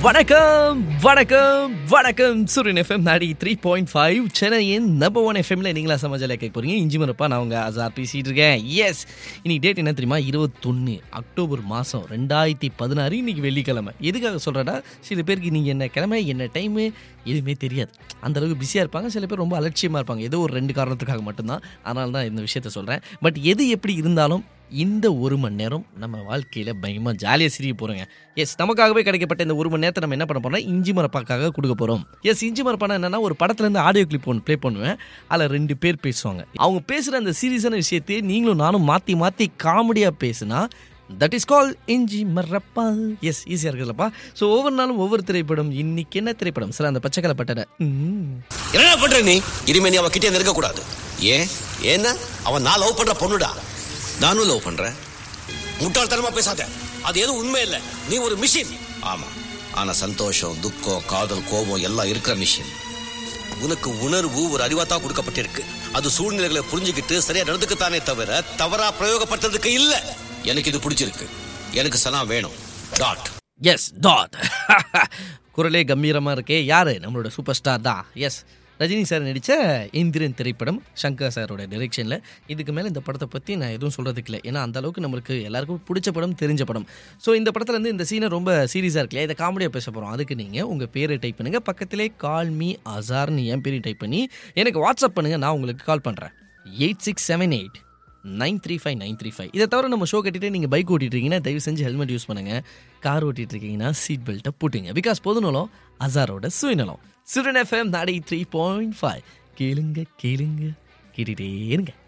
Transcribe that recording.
வணக்கம் வணக்கம் வணக்கம் Suryan FM ninety three point five சென்னையின் நம்பர் ஒன் எஃப்எம்ல நீங்களா சமாஜால கேட்க போறீங்க இஞ்சி மரப்பா நான் உங்க அசார் பேசிட்டு இருக்கேன் எஸ் இன்னைக்கு டேட் என்ன தெரியுமா இருபத்தொன்னு அக்டோபர் மாதம் ரெண்டாயிரத்தி பதினாறு இன்னைக்கு வெள்ளிக்கிழமை எதுக்காக சொல்றேன்னா சில பேருக்கு நீங்க என்ன கிழமை என்ன டைமு எதுவுமே தெரியாது அந்த அளவுக்கு பிஸியாக இருப்பாங்க சில பேர் ரொம்ப அலட்சியமாக இருப்பாங்க ஏதோ ஒரு ரெண்டு காரணத்துக்காக மட்டும்தான் அதனால தான் இந்த விஷயத்த சொல்கிறேன் பட் எது எப்படி இருந்தாலும் இந்த ஒரு மணி நேரம் நம்ம வாழ்க்கையில் பயமாக ஜாலியாக சிரிக்க போகிறோங்க எஸ் நமக்காகவே கிடைக்கப்பட்ட இந்த ஒரு மணி நேரத்தை நம்ம என்ன பண்ண போறோம்னா இஞ்சி மரப்பாக்காக கொடுக்க போகிறோம் எஸ் இஞ்சி மரப்பானா என்னன்னா ஒரு படத்துலேருந்து ஆடியோ கிளிப் ஒன்று ப்ளே பண்ணுவேன் அதில் ரெண்டு பேர் பேசுவாங்க அவங்க பேசுகிற அந்த சீரியஸான விஷயத்தையே நீங்களும் நானும் மாற்றி மாற்றி காமெடியாக பேசுனா தட் இஸ் கால் இஞ்சி மரப்பா எஸ் ஈஸியாக இருக்குதுல்லப்பா ஸோ ஒவ்வொரு நாளும் ஒவ்வொரு திரைப்படம் இன்னைக்கு என்ன திரைப்படம் சார் அந்த பச்சைக்கலை பட்டனை ம் என்ன பண்ற நீ இனிமே நீ அவ கிட்டே நெருங்க கூடாது ஏன் ஏன்னா அவன் நான் லவ் பண்ற பொண்ணுடா நானும் லவ் பண்றேன் முட்டாள்தனமா பேசாத அது எதுவும் உண்மை இல்ல நீ ஒரு மிஷின் ஆமா ஆனா சந்தோஷம் துக்கம் காதல் கோபம் எல்லாம் இருக்கிற மிஷின் உனக்கு உணர்வு ஒரு அறிவாத்தான் கொடுக்கப்பட்டிருக்கு அது சூழ்நிலைகளை புரிஞ்சுக்கிட்டு சரியா நடந்துக்கத்தானே தவிர தவறா பிரயோகப்படுத்துறதுக்கு இல்ல எனக்கு இது பிடிச்சிருக்கு எனக்கு சனா வேணும் டாட் எஸ் டாட் குரலே கம்பீரமாக இருக்கே யாரு நம்மளோட சூப்பர் ஸ்டார் தான் எஸ் ரஜினி சார் நடித்த இந்திரன் திரைப்படம் சங்கர் சாரோட டைரெக்ஷனில் இதுக்கு மேலே இந்த படத்தை பற்றி நான் எதுவும் சொல்கிறதுக்கு இல்லை ஏன்னா அந்த அளவுக்கு நம்மளுக்கு எல்லாருக்கும் பிடிச்ச படம் தெரிஞ்ச படம் ஸோ இந்த படத்தில் வந்து இந்த சீனை ரொம்ப சீரியஸாக இருக்கு இல்லையா இதை காமெடியாக பேச போகிறோம் அதுக்கு நீங்கள் உங்கள் பேரை டைப் பண்ணுங்கள் பக்கத்திலே கால் மீ அசார்னு என் பேரை டைப் பண்ணி எனக்கு வாட்ஸ்அப் பண்ணுங்கள் நான் உங்களுக்கு கால் பண்ணுறேன் eight six seven eight nine three five nine three five இதை தவிர நம்ம ஷோ கட்டிட்டு நீங்கள் பைக் ஓட்டிட்டு இருக்கீங்கன்னா தயவு செஞ்சு ஹெல்மெட் யூஸ் பண்ணுங்க கார் ஓட்டிட்டு இருக்கீங்கன்னா சீட் பெல்ட்டை போட்டுங்க பிகாஸ் பொதுநலம் அசாரோட சுயநலம் Suryan FM ninety three point five கேளுங்க கேளுங்க கேட்டுட்டே இருங்க